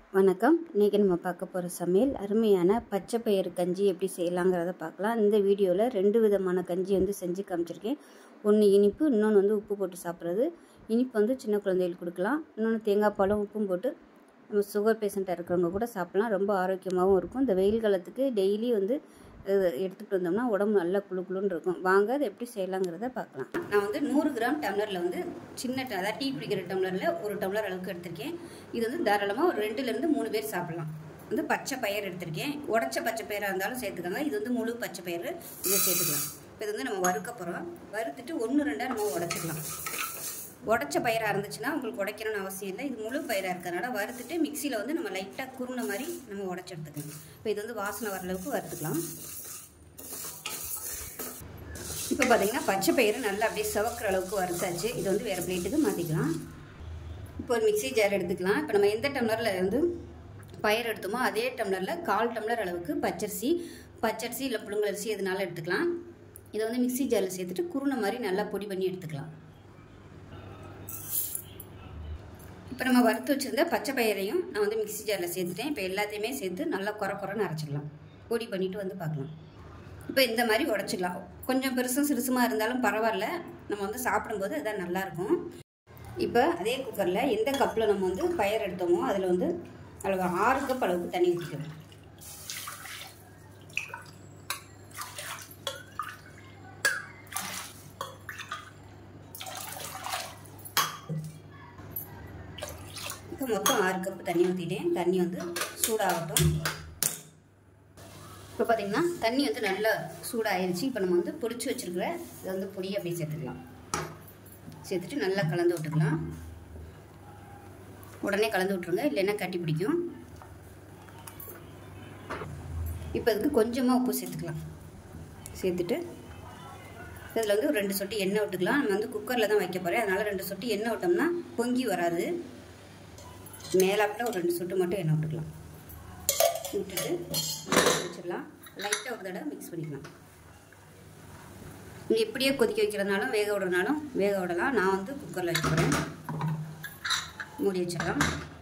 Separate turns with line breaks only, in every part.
வணக்கம் இன்றைக்கி நம்ம பார்க்க போகிற சமையல் அருமையான பச்சை பயிறு கஞ்சி எப்படி செய்யலாங்கிறத பார்க்கலாம் இந்த வீடியோவில் ரெண்டு விதமான கஞ்சி வந்து செஞ்சு காமிச்சிருக்கேன் ஒன்று இனிப்பு இன்னொன்று வந்து உப்பு போட்டு சாப்பிட்றது இனிப்பு வந்து சின்ன குழந்தைகளுக்கு கொடுக்கலாம் இன்னொன்று தேங்காய் பாலும் உப்பும் போட்டு நம்ம சுகர் பேஷண்ட்டாக இருக்கிறவங்க கூட சாப்பிட்லாம் ரொம்ப ஆரோக்கியமாகவும் இருக்கும் இந்த வெயில் காலத்துக்கு டெய்லி வந்து இது எடுத்துகிட்டு வந்தோம்னா உடம்பு நல்லா குளு குளுன்னு இருக்கும் வாங்க அதை எப்படி செய்யலாங்கிறத பார்க்கலாம் நான் வந்து நூறு கிராம் டம்ளரில் வந்து சின்ன ட- அதாவது டீ குடிக்கிற டம்ளரில் ஒரு டம்ளர் அளவுக்கு எடுத்திருக்கேன் இது வந்து தாராளமாக ஒரு ரெண்டுலேருந்து மூணு பேர் சாப்பிட்லாம் வந்து பச்சை பயிர் எடுத்திருக்கேன் உடச்ச பச்சை பயிராக இருந்தாலும் சேர்த்துக்கோங்க இது வந்து முழு பச்சை பயிறு இதை சேர்த்துக்கலாம் இப்போ இது வந்து நம்ம வறுக்க போகிறோம் வறுத்துட்டு ஒன்று ரெண்டாக நம்ம உடச்சிக்கலாம் உடச்ச பயிராக இருந்துச்சுன்னா உங்களுக்கு உடைக்கணும்னு அவசியம் இல்லை இது முழு பயிராக இருக்கிறதுனால வறுத்துட்டு மிக்சியில் வந்து நம்ம லைட்டாக குருணை மாதிரி நம்ம உடச்சி எடுத்துக்கலாம் இப்போ இது வந்து வாசனை வர அளவுக்கு வறுத்துக்கலாம் இப்போ பார்த்தீங்கன்னா பச்சை பயிறு நல்லா அப்படியே சிவக்கிற அளவுக்கு வறுத்தாச்சு இது வந்து வேறு பிளேட்டுக்கு மாற்றிக்கலாம் இப்போ ஒரு மிக்ஸி ஜார் எடுத்துக்கலாம் இப்போ நம்ம எந்த டம்ளரில் வந்து பயிர் எடுத்தோமோ அதே டம்ளரில் கால் டம்ளர் அளவுக்கு பச்சரிசி பச்சரிசி இல்லை புழுங்கலரிசி எதுனாலும் எடுத்துக்கலாம் இதை வந்து மிக்ஸி ஜாரில் சேர்த்துட்டு குருணை மாதிரி நல்லா பொடி பண்ணி எடுத்துக்கலாம் இப்போ நம்ம வறுத்து வச்சுருந்த பச்சை பயிரையும் நான் வந்து மிக்ஸி ஜாரில் சேர்த்துட்டேன் இப்போ எல்லாத்தையுமே சேர்த்து நல்லா குறை குறைன்னு அரைச்சிக்கலாம் பொடி பண்ணிவிட்டு வந்து பார்க்கலாம் இப்போ இந்த மாதிரி உடச்சிக்கலாம் கொஞ்சம் பெருசும் சிறுசுமாக இருந்தாலும் பரவாயில்ல நம்ம வந்து சாப்பிடும்போது அதான் நல்லாயிருக்கும் இப்போ அதே குக்கரில் எந்த கப்பில் நம்ம வந்து பயிர் எடுத்தோமோ அதில் வந்து அளவு ஆறு கப் அளவுக்கு தண்ணி ஊற்றிக்கணும் இப்போ மொத்தம் ஆறு கப் தண்ணி ஊற்றிட்டேன் தண்ணி வந்து சூடாகட்டும் இப்போ பார்த்தீங்கன்னா தண்ணி வந்து நல்லா சூடாயிருச்சு இப்போ நம்ம வந்து பொடிச்சு வச்சுருக்கிற இதை வந்து பொடியை அப்படியே சேர்த்துக்கலாம் சேர்த்துட்டு நல்லா கலந்து விட்டுக்கலாம் உடனே கலந்து விட்ருங்க இல்லைன்னா கட்டி பிடிக்கும் இப்போ இதுக்கு கொஞ்சமாக உப்பு சேர்த்துக்கலாம் சேர்த்துட்டு இதில் வந்து ஒரு ரெண்டு சொட்டு எண்ணெய் விட்டுக்கலாம் நம்ம வந்து குக்கரில் தான் வைக்க போகிறேன் அதனால் ரெண்டு சொட்டு எண்ணெய் விட்டோம்னா பொங்கி வராது மேலாப்பில் ஒரு ரெண்டு சொட்டு மட்டும் எண்ணெய் விட்டுக்கலாம் விட்டுட்டு வச்சிடலாம் லைட்டாக ஒரு தடவை மிக்ஸ் பண்ணிக்கலாம் நீங்கள் இப்படியே கொதிக்க வைக்கிறதுனாலும் வேக விடுறதுனாலும் வேக விடலாம் நான் வந்து குக்கரில் வைக்க போகிறேன் மூடி வச்சிடலாம்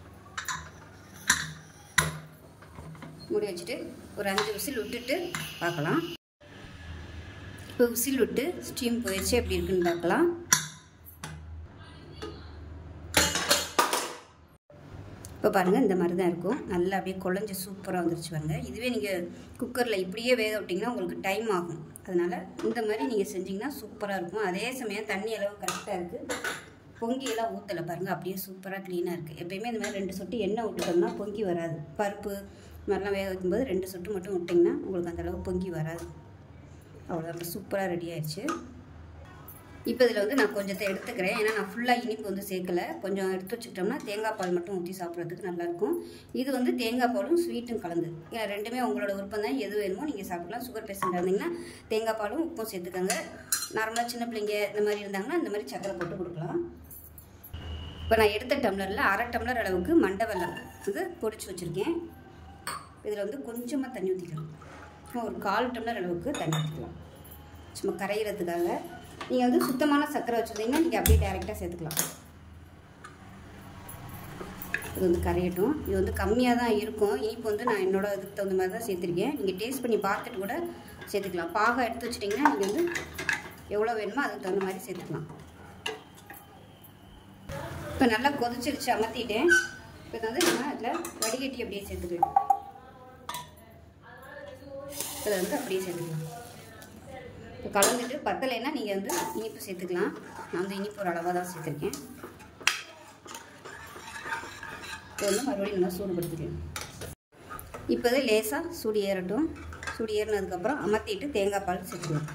மூடி வச்சுட்டு ஒரு அஞ்சு விசில் விட்டுட்டு பார்க்கலாம் இப்போ விசில் விட்டு ஸ்டீம் போயிடுச்சு எப்படி இருக்குன்னு பார்க்கலாம் இப்போ பாருங்கள் இந்த மாதிரி தான் இருக்கும் நல்லா அப்படியே குழஞ்சி சூப்பராக வந்துருச்சு பாருங்க இதுவே நீங்கள் குக்கரில் இப்படியே வேக விட்டிங்கன்னா உங்களுக்கு டைம் ஆகும் அதனால் இந்த மாதிரி நீங்கள் செஞ்சிங்கன்னா சூப்பராக இருக்கும் அதே சமயம் தண்ணி அளவு கரெக்டாக இருக்குது பொங்கியெல்லாம் ஊற்றலை பாருங்கள் அப்படியே சூப்பராக க்ளீனாக இருக்குது எப்பயுமே இந்த மாதிரி ரெண்டு சொட்டு எண்ணெய் விட்டுட்டோம்னா பொங்கி வராது பருப்பு இது மாதிரிலாம் வேக வைக்கும்போது ரெண்டு சொட்டு மட்டும் விட்டிங்கன்னா உங்களுக்கு அந்த அளவு பொங்கி வராது அவ்வளோதான் சூப்பராக ரெடி ஆயிடுச்சு இப்போ இதில் வந்து நான் கொஞ்சத்தை எடுத்துக்கிறேன் ஏன்னா நான் ஃபுல்லாக இனிப்பு வந்து சேர்க்கல கொஞ்சம் எடுத்து வச்சுக்கிட்டோம்னா தேங்காய் பால் மட்டும் ஊற்றி சாப்பிட்றதுக்கு நல்லாயிருக்கும் இது வந்து தேங்காய் பாலும் ஸ்வீட்டும் கலந்து ஏன்னா ரெண்டுமே உங்களோட விருப்பம் தான் எது வேணுமோ நீங்கள் சாப்பிடலாம் சுகர் பேஷண்ட் இருந்தீங்கன்னா தேங்காய் பாலும் உப்பும் சேர்த்துக்கோங்க நார்மலாக சின்ன பிள்ளைங்க இந்த மாதிரி இருந்தாங்கன்னா இந்த மாதிரி சக்கரை போட்டு கொடுக்கலாம் இப்போ நான் எடுத்த டம்ளரில் அரை டம்ளர் அளவுக்கு மண்டை வெல்லம் வந்து பொடிச்சு வச்சுருக்கேன் இதில் வந்து கொஞ்சமாக தண்ணி ஊற்றிக்கலாம் சும்மா ஒரு கால் டம்ளர் அளவுக்கு தண்ணி ஊற்றிக்கலாம் சும்மா கரையிறதுக்காக நீங்கள் வந்து சுத்தமான சர்க்கரை வச்சுருந்தீங்கன்னா நீங்கள் அப்படியே டேரெக்டாக சேர்த்துக்கலாம் இது வந்து கரையட்டும் இது வந்து கம்மியாக தான் இருக்கும் இனிப்பு வந்து நான் என்னோட இதுக்கு தகுந்த மாதிரி தான் சேர்த்துருக்கேன் நீங்கள் டேஸ்ட் பண்ணி பார்த்துட்டு கூட சேர்த்துக்கலாம் பாகம் எடுத்து வச்சிட்டிங்கன்னா நீங்கள் வந்து எவ்வளோ வேணுமோ அதுக்கு தகுந்த மாதிரி சேர்த்துக்கலாம் இப்போ நல்லா கொதிச்சிருச்சு அமர்த்திட்டேன் இப்போ இதை வந்து நம்ம அதில் வடிகட்டி அப்படியே சேர்த்துக்கலாம் இதை வந்து அப்படியே சேர்த்துக்கலாம் இப்போ கலந்துட்டு பத்தலைன்னா நீங்கள் வந்து இனிப்பு சேர்த்துக்கலாம் நான் வந்து இனிப்பு ஒரு அளவாக தான் சேர்த்துருக்கேன் இப்போ வந்து மறுபடியும் நல்லா சூடுபடுத்திக்கலாம் இப்போ இது லேசாக சூடு ஏறட்டும் சூடு ஏறினதுக்கப்புறம் அமர்த்திட்டு தேங்காய் பால் சேர்த்துக்கலாம்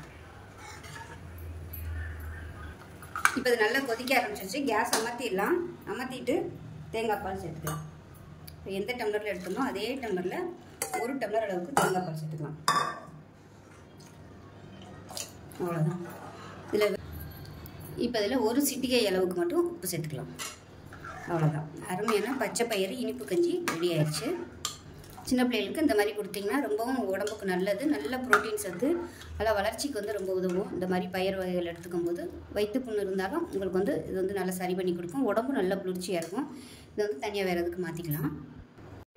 இப்போ இது நல்லா கொதிக்க ஆரம்பிச்சிருச்சு கேஸ் அமர்த்திடலாம் அமர்த்திட்டு தேங்காய் பால் சேர்த்துக்கலாம் இப்போ எந்த டம்ளரில் எடுத்தோமோ அதே டம்ளரில் ஒரு டம்ளர் அளவுக்கு தேங்காய் பால் சேர்த்துக்கலாம் அவ்வளோதான் இதில் இப்போ இதில் ஒரு சிட்டிகை அளவுக்கு மட்டும் உப்பு சேர்த்துக்கலாம் அவ்வளோதான் அருமையான பச்சை பயிறு இனிப்பு கஞ்சி ரெடி ஆயிடுச்சு சின்ன பிள்ளைகளுக்கு இந்த மாதிரி கொடுத்தீங்கன்னா ரொம்பவும் உடம்புக்கு நல்லது நல்ல ப்ரோட்டீன் சத்து நல்லா வளர்ச்சிக்கு வந்து ரொம்ப உதவும் இந்த மாதிரி பயிர் வகைகள் எடுத்துக்கும் போது வயிற்று புண்ணு இருந்தாலும் உங்களுக்கு வந்து இது வந்து நல்லா சரி பண்ணி கொடுக்கும் உடம்பும் நல்ல குளிர்ச்சியாக இருக்கும் இதை வந்து தனியாக வேறு எதுக்கு மாற்றிக்கலாம்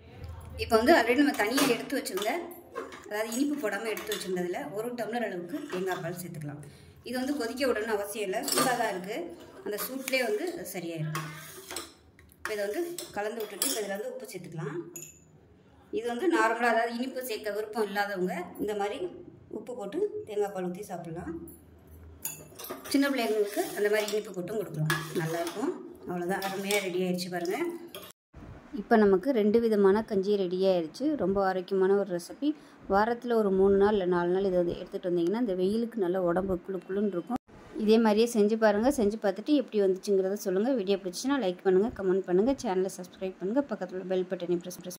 இப்போ வந்து ஆல்ரெடி நம்ம தனியாக எடுத்து வச்சுருந்த அதாவது இனிப்பு போடாமல் எடுத்து வச்சுருந்ததில் ஒரு டம்ளர் அளவுக்கு தேங்காய் பால் சேர்த்துக்கலாம் இது வந்து கொதிக்க விடணும்னு அவசியம் இல்லை சூடாக தான் இருக்குது அந்த சூட்லேயே வந்து அது சரியாயிடும் இப்போ இதை வந்து கலந்து விட்டுட்டு இப்போ இதில் வந்து உப்பு சேர்த்துக்கலாம் இது வந்து நார்மலாக அதாவது இனிப்பு சேர்க்க விருப்பம் இல்லாதவங்க இந்த மாதிரி உப்பு போட்டு தேங்காய் பால் ஊற்றி சாப்பிட்லாம் சின்ன பிள்ளைங்களுக்கு அந்த மாதிரி இனிப்பு கொட்டும் கொடுக்கலாம் நல்லாயிருக்கும் அவ்வளோதான் அருமையாக ரெடி ஆயிடுச்சு பாருங்கள் இப்போ நமக்கு ரெண்டு விதமான கஞ்சி ரெடி ஆயிடுச்சு ரொம்ப ஆரோக்கியமான ஒரு ரெசிபி வாரத்தில் ஒரு மூணு நாள் இல்லை நாலு நாள் இதை வந்து எடுத்துகிட்டு வந்தீங்கன்னா இந்த வெயிலுக்கு நல்ல உடம்பு குழு குழுன்னு இருக்கும் இதே மாதிரியே செஞ்சு பாருங்கள் செஞ்சு பார்த்துட்டு எப்படி வந்துச்சுங்கிறத சொல்லுங்கள் வீடியோ பிடிச்சின்னா லைக் பண்ணுங்கள் கமெண்ட் பண்ணுங்கள் சேனலை சப்ஸ்கிரைப் பண்ணுங்கள் பக்கத்தில் பெல் பட்டனை ப்ரெஸ் ப்ரெஸ்